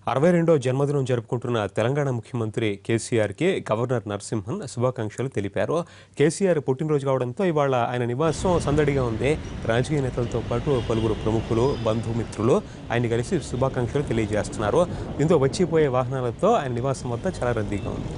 అరవై రెండో జన్మదినం జరుపుకుంటున్న తెలంగాణ ముఖ్యమంత్రి కేసీఆర్కి గవర్నర్ నరసింహన్ శుభాకాంక్షలు తెలిపారు కేసీఆర్ పుట్టినరోజు కావడంతో ఇవాళ ఆయన నివాసం సందడిగా ఉంది రాజకీయ నేతలతో పాటు పలువురు ప్రముఖులు బంధుమిత్రులు ఆయన కలిసి శుభాకాంక్షలు తెలియజేస్తున్నారు దీంతో వచ్చిపోయే వాహనాలతో ఆయన నివాసం వద్ద చాలా రద్దీగా ఉంది